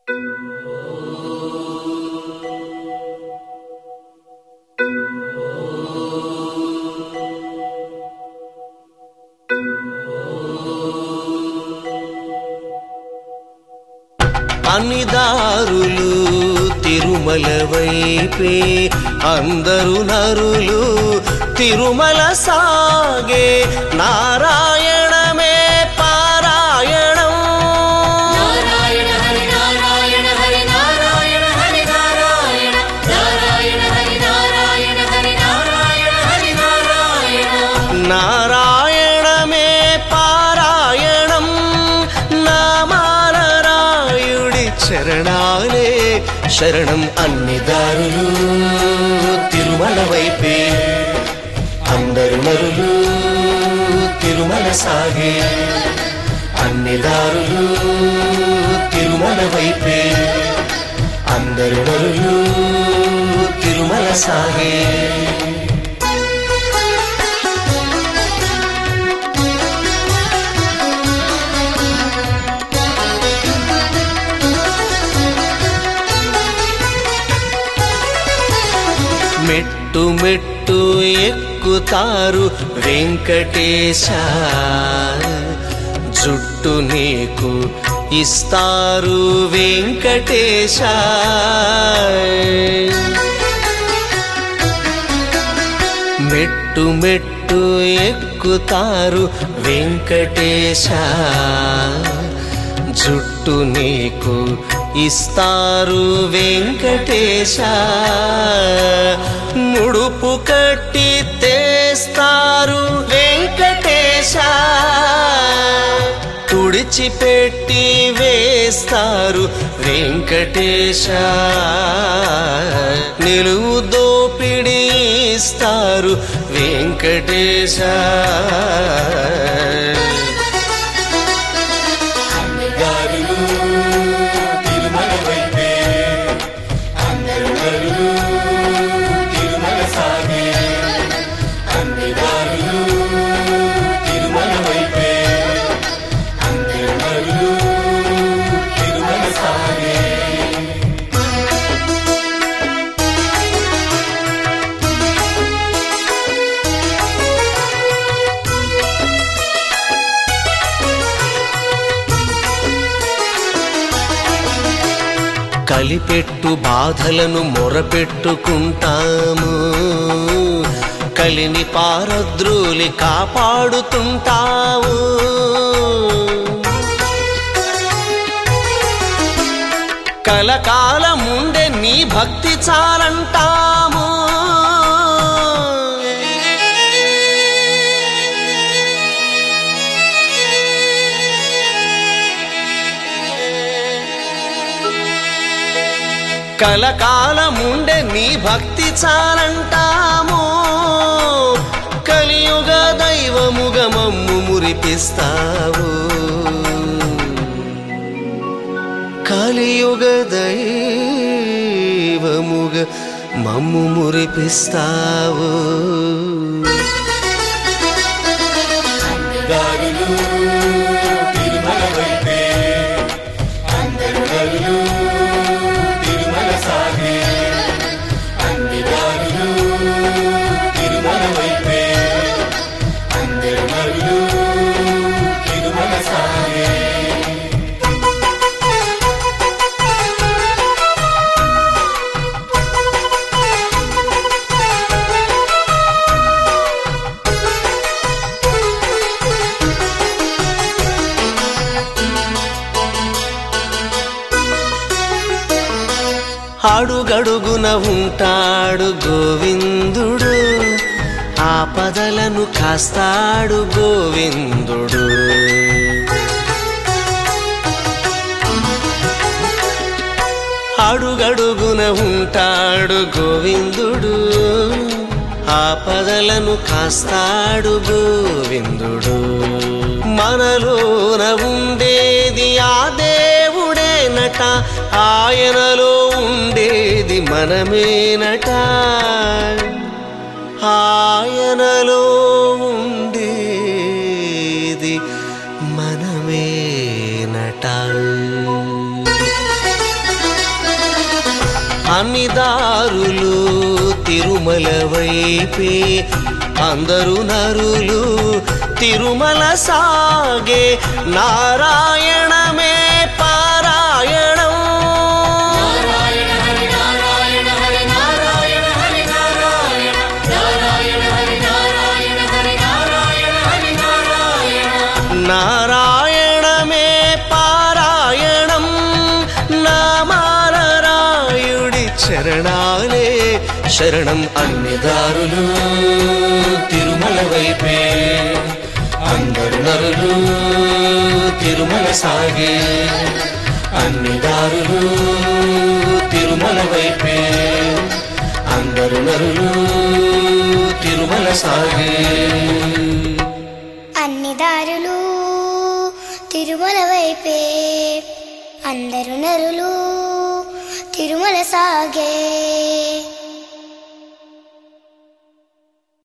అన్ని దారులు తిరుమల వైపే అందరు నరులు తిరుమల సాగే నారాయణమే పారాయణం నారాయణ హరి నారాయణ హరి నారాయణ హరి నారాయణ నారాయణ హరి నారాయణ హరి నారాయణ హరి నారాయణ నారాయణమే పారాయణం నామాల రాయుడి చరణాలే శరణం అన్ని దారులు తిరుమల వైపే అందరు నరులు తిరుమల సాగే అన్ని దారులు తిరుమల వైపే అందరు నరులు తిరుమల సాగే మెట్టు మెట్టు ఎక్కుతారు వెంకటేశ జుట్టు నీకు ఇస్తారు వెంకటేశ మెట్టు మెట్టు ఎక్కుతారు వెంకటేశ జుట్టు నీకు ఇస్తారు వెంకటేశ ముడుపు కట్టి తెస్తారు వెంకటేశ తుడిచిపెట్టి వేస్తారు వెంకటేశ నిలువు దోపిడి ఇస్తారు వెంకటేశ దారులు తిరుమల వైపే అందరు నరులు తిరుమల సాగే అన్ని దారులు తిరుమల వైపే అందరు నరులు తిరుమల సాగే కలిపెట్టు బాధలను మొరపెట్టుకుంటాము కలిని పారద్రోలి కాపాడుతుంటావు కలకాలముండే నీ భక్తి చాలంటాము కలకాలముండే నీ భక్తి చాలంటాము కలియుగ దైవముగ మమ్ము మురిపిస్తావు కలియుగ దైవముగ మమ్ము మురిపిస్తావు దారులు తిరుమల వైపే అందరు నరులు తిరుమల సాగే అన్ని దారులు తిరుమల వైపే అందరు నరులు తిరుమల సాగే అడుగడుగున ఉంటాడు గోవిందుడు ఆపదలను కాస్తాడు గోవిందుడు అడుగడుగున ఉంటాడు గోవిందుడు ఆపదలను కాస్తాడు గోవిందుడు మనలోన ఉండేది ఆ దేవుడేనట ఆయనలో ఉండేది మనమేనట ఆయనలో ఉండేది మనమేనట అన్ని దారులు తిరుమల వైపే అందరు నరులు తిరుమల సాగే నారాయణమే పారాయణం నారాయణ హరి నారాయణ హరి నారాయణ హరి నారాయణ నారాయణ హరి నారాయణ హరి నారాయణ హరి నారాయణ నారాయణమే పారాయణం నామాల రాయుడి చరణాలే శరణం అన్ని దారులు తిరుమల వైపే అందరు నరులు తిరుమల సాగే అన్ని దారులు తిరుమల వైపే అందరు నరులు తిరుమల సాగే అన్ని దారులు తిరుమల వైపే అందరు నరులు తిరుమల సాగే